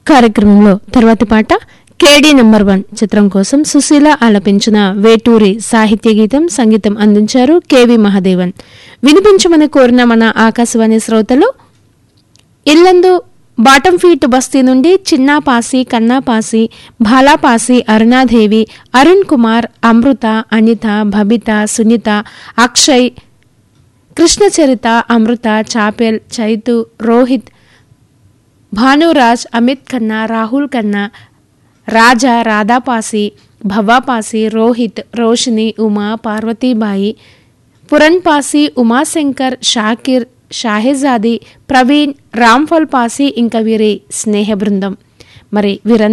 కార్యక్రమంలో తర్వాతి పాట కేడీ నంబర్ వన్ చిత్రం కోసం సుశీల ఆలపించిన వేటూరి సాహిత్య గీతం సంగీతం అందించారు కెవి మహాదేవన్ వినిపించమని కోరిన మన ఆకాశవాణి శ్రోతలు ఇల్లందు బాటం ఫీట్ బస్తీ నుండి చిన్నాపాసి కన్నాపాసి భాలాపాసి అరుణాదేవి అరుణ్ కుమార్ అమృత అనిత భబిత సునీత అక్షయ్ కృష్ణచరిత అమృత చాపెల్ చైతు రోహిత్ భానురాజ్ అమిత్ ఖన్నా రాహుల్ ఖన్నా రాజా రాధాపాసి భవ్వాపాసి రోహిత్ రోషిని ఉమా పార్వతీబాయి పురణ్పాసి ఉమాశంకర్ షాకిర్ షాహెజాది ప్రవీణ్ రామ్ఫల్ పాసి ఇంకా వీరి స్నేహ బృందం మరి వీరందరూ